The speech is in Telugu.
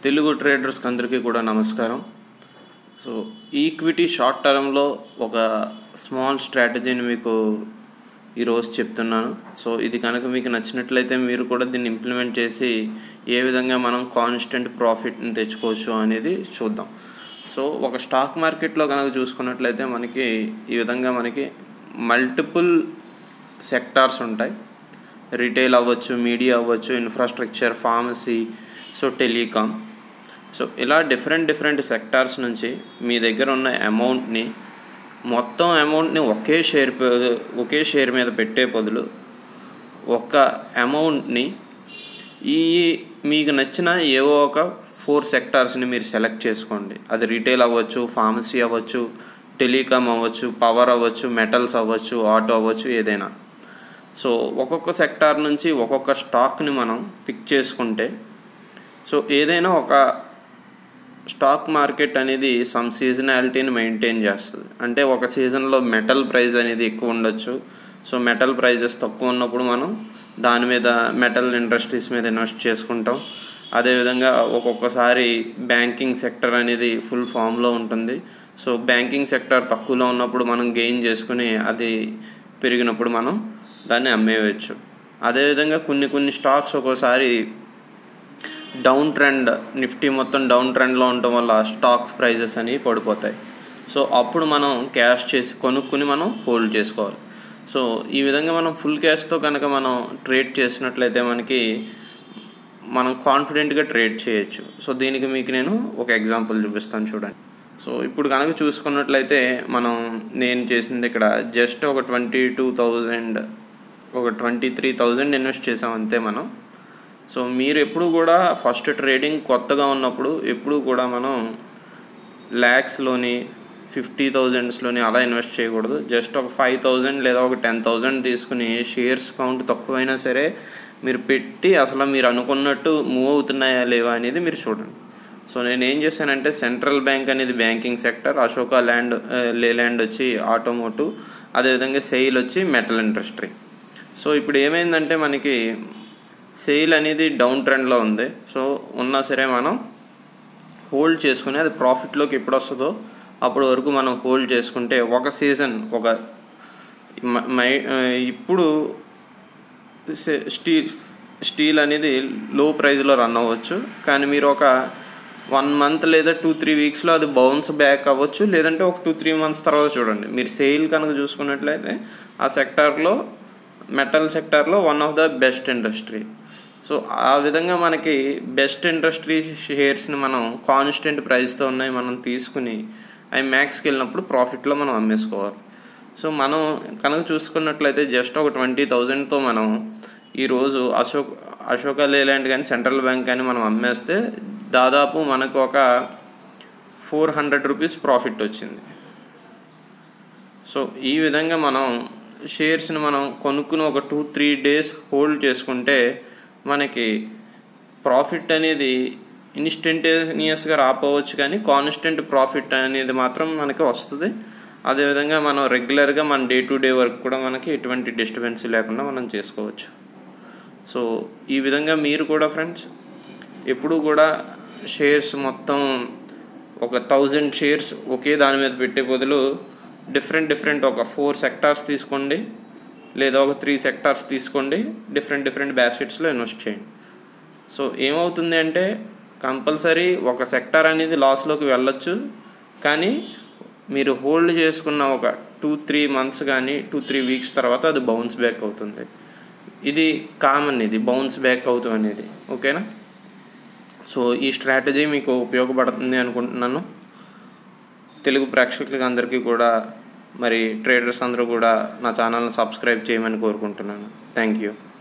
తెలుగు ట్రేడర్స్కి అందరికీ కూడా నమస్కారం సో ఈక్విటీ షార్ట్ టర్మ్లో ఒక స్మాల్ స్ట్రాటజీని మీకు ఈరోజు చెప్తున్నాను సో ఇది కనుక మీకు నచ్చినట్లయితే మీరు కూడా దీన్ని ఇంప్లిమెంట్ చేసి ఏ విధంగా మనం కాన్స్టెంట్ ప్రాఫిట్ని తెచ్చుకోవచ్చు అనేది చూద్దాం సో ఒక స్టాక్ మార్కెట్లో కనుక చూసుకున్నట్లయితే మనకి ఈ విధంగా మనకి మల్టిపుల్ సెక్టార్స్ ఉంటాయి రిటైల్ అవ్వచ్చు మీడియా అవ్వచ్చు infrastructure pharmacy so telecom so ఇలా డిఫరెంట్ డిఫరెంట్ సెక్టార్స్ నుంచి మీ దగ్గర ఉన్న అమౌంట్ని మొత్తం అమౌంట్ని ఒకే షేర్ ప- ఒకే షేర్ మీద పెట్టే బదులు ఒక అమౌంట్ని ఈ మీకు నచ్చిన ఏవో ఒక ఫోర్ సెక్టార్స్ని మీరు సెలెక్ట్ చేసుకోండి అది రీటైల్ అవ్వచ్చు ఫార్మసీ అవ్వచ్చు టెలికామ్ అవ్వచ్చు పవర్ అవ్వచ్చు మెటల్స్ అవ్వచ్చు ఆటో అవ్వచ్చు ఏదైనా సో ఒక్కొక్క సెక్టార్ నుంచి ఒక్కొక్క స్టాక్ని మనం పిక్ చేసుకుంటే సో ఏదైనా ఒక స్టాక్ మార్కెట్ అనేది సమ్ సీజనాలిటీని మెయింటైన్ చేస్తుంది అంటే ఒక సీజన్లో మెటల్ ప్రైస్ అనేది ఎక్కువ ఉండొచ్చు సో మెటల్ ప్రైజెస్ తక్కువ ఉన్నప్పుడు మనం దాని మీద మెటల్ ఇండస్ట్రీస్ మీద ఇన్వెస్ట్ చేసుకుంటాం అదేవిధంగా ఒక్కొక్కసారి బ్యాంకింగ్ సెక్టర్ అనేది ఫుల్ ఫామ్లో ఉంటుంది సో బ్యాంకింగ్ సెక్టర్ తక్కువలో ఉన్నప్పుడు మనం గెయిన్ చేసుకుని అది పెరిగినప్పుడు మనం దాన్ని అమ్మేయవచ్చు అదేవిధంగా కొన్ని కొన్ని స్టాక్స్ ఒక్కోసారి డౌన్ ట్రెండ్ నిఫ్టీ మొత్తం డౌన్ ట్రెండ్లో ఉండటం వల్ల స్టాక్ ప్రైజెస్ అనేవి పడిపోతాయి సో అప్పుడు మనం క్యాష్ చేసి కొనుక్కుని మనం హోల్డ్ చేసుకోవాలి సో ఈ విధంగా మనం ఫుల్ క్యాష్తో కనుక మనం ట్రేడ్ చేసినట్లయితే మనకి మనం కాన్ఫిడెంట్గా ట్రేడ్ చేయొచ్చు సో దీనికి మీకు నేను ఒక ఎగ్జాంపుల్ చూపిస్తాను చూడండి సో ఇప్పుడు కనుక చూసుకున్నట్లయితే మనం నేను చేసింది ఇక్కడ జస్ట్ ఒక ట్వంటీ టూ థౌజండ్ ఒక ట్వంటీ త్రీ థౌజండ్ ఇన్వెస్ట్ చేసాం అంతే మనం సో మీరు ఎప్పుడు కూడా ఫస్ట్ ట్రేడింగ్ కొత్తగా ఉన్నప్పుడు ఎప్పుడు కూడా మనం ల్యాక్స్లోని ఫిఫ్టీ థౌజండ్స్లోని అలా ఇన్వెస్ట్ చేయకూడదు జస్ట్ ఒక ఫైవ్ థౌజండ్ లేదా ఒక టెన్ థౌజండ్ తీసుకుని షేర్స్ కౌంట్ తక్కువైనా సరే మీరు పెట్టి అసలు మీరు అనుకున్నట్టు మూవ్ అవుతున్నాయా లేవా అనేది మీరు చూడండి సో నేను ఏం చేశానంటే సెంట్రల్ బ్యాంక్ అనేది banking sector Ashoka land Leyland వచ్చి ఆటోమోటివ్ అదేవిధంగా సెయిల్ వచ్చి మెటల్ ఇండస్ట్రీ సో ఇప్పుడు ఏమైందంటే మనకి సేల్ అనేది డౌన్ ట్రెండ్లో ఉంది సో ఉన్నా సరే మనం హోల్డ్ చేసుకుని అది ప్రాఫిట్లోకి ఎప్పుడు వస్తుందో అప్పటి వరకు మనం హోల్డ్ చేసుకుంటే ఒక సీజన్ ఒక మ- మై ఇప్పుడు సే- స్టీల్ స్టీల్ అనేది లో ప్రైస్లో రన్ అవ్వచ్చు కానీ మీరు ఒక వన్ మంత్ లేదా టూ త్రీ వీక్స్లో అది బౌన్స్ బ్యాక్ అవ్వచ్చు లేదంటే ఒక టూ త్రీ మంత్స్ తర్వాత చూడండి మీరు సేల్ కనుక చూసుకున్నట్లయితే ఆ సెక్టార్లో మెటల్ సెక్టార్లో one of the best industry so ఆ విధంగా మనకి బెస్ట్ ఇండస్ట్రీ షేర్స్ని మనం కాన్స్టెంట్ ప్రైస్తో ఉన్నాయి మనం తీసుకుని అవి మ్యాక్స్కి వెళ్ళినప్పుడు ప్రాఫిట్లో మనం అమ్మేసుకోవాలి సో మనం కనుక చూసుకున్నట్లయితే జస్ట్ ఒక ట్వంటీ థౌజండ్తో మనం ఈరోజు అశోక్ అశోక లేలాండ్ కానీ సెంట్రల్ బ్యాంక్ కానీ మనం అమ్మేస్తే దాదాపు మనకు ఒక ఫోర్ హండ్రెడ్ రూపీస్ ప్రాఫిట్ వచ్చింది సో ఈ విధంగా మనం షేర్స్ని మనం కొనుక్కుని ఒక టూ త్రీ డేస్ హోల్డ్ చేసుకుంటే మనకి ప్రాఫిట్ అనేది ఇన్స్టంటేనియస్గా రాపోవచ్చు కానీ కాన్స్టెంట్ ప్రాఫిట్ అనేది మాత్రం మనకి వస్తుంది అదేవిధంగా మనం రెగ్యులర్గా మన డే టు డే వర్క్ కూడా మనకి ఎటువంటి డిస్టర్బెన్స్ లేకుండా మనం చేసుకోవచ్చు సో ఈ విధంగా మీరు కూడా ఫ్రెండ్స్ ఎప్పుడు కూడా షేర్స్ మొత్తం ఒక థౌజండ్ షేర్స్ ఒకే దాని మీద పెట్టే బదులు డిఫరెంట్ డిఫరెంట్ ఒక ఫోర్ సెక్టార్స్ తీసుకోండి లేదా ఒక త్రీ సెక్టార్స్ తీసుకోండి డిఫరెంట్ డిఫరెంట్ బ్యాస్కెట్స్లో ఇన్వెస్ట్ చేయండి సో ఏమవుతుంది అంటే కంపల్సరీ ఒక సెక్టార్ అనేది లాస్లోకి వెళ్ళొచ్చు కానీ మీరు హోల్డ్ చేసుకున్న ఒక టూ త్రీ మంత్స్ కానీ టూ త్రీ వీక్స్ తర్వాత అది బౌన్స్ బ్యాక్ అవుతుంది ఇది కామన్ ఇది బౌన్స్ బ్యాక్ అవుతుంది అనేది ఓకేనా సో ఈ స్ట్రాటజీ మీకు ఉపయోగపడుతుంది అనుకుంటున్నాను తెలుగు ప్రేక్షకులకి అందరికీ కూడా మరి ట్రేడర్స్ అందరూ కూడా నా ఛానల్ని సబ్స్క్రైబ్ చేయమని కోరుకుంటున్నాను థ్యాంక్ యూ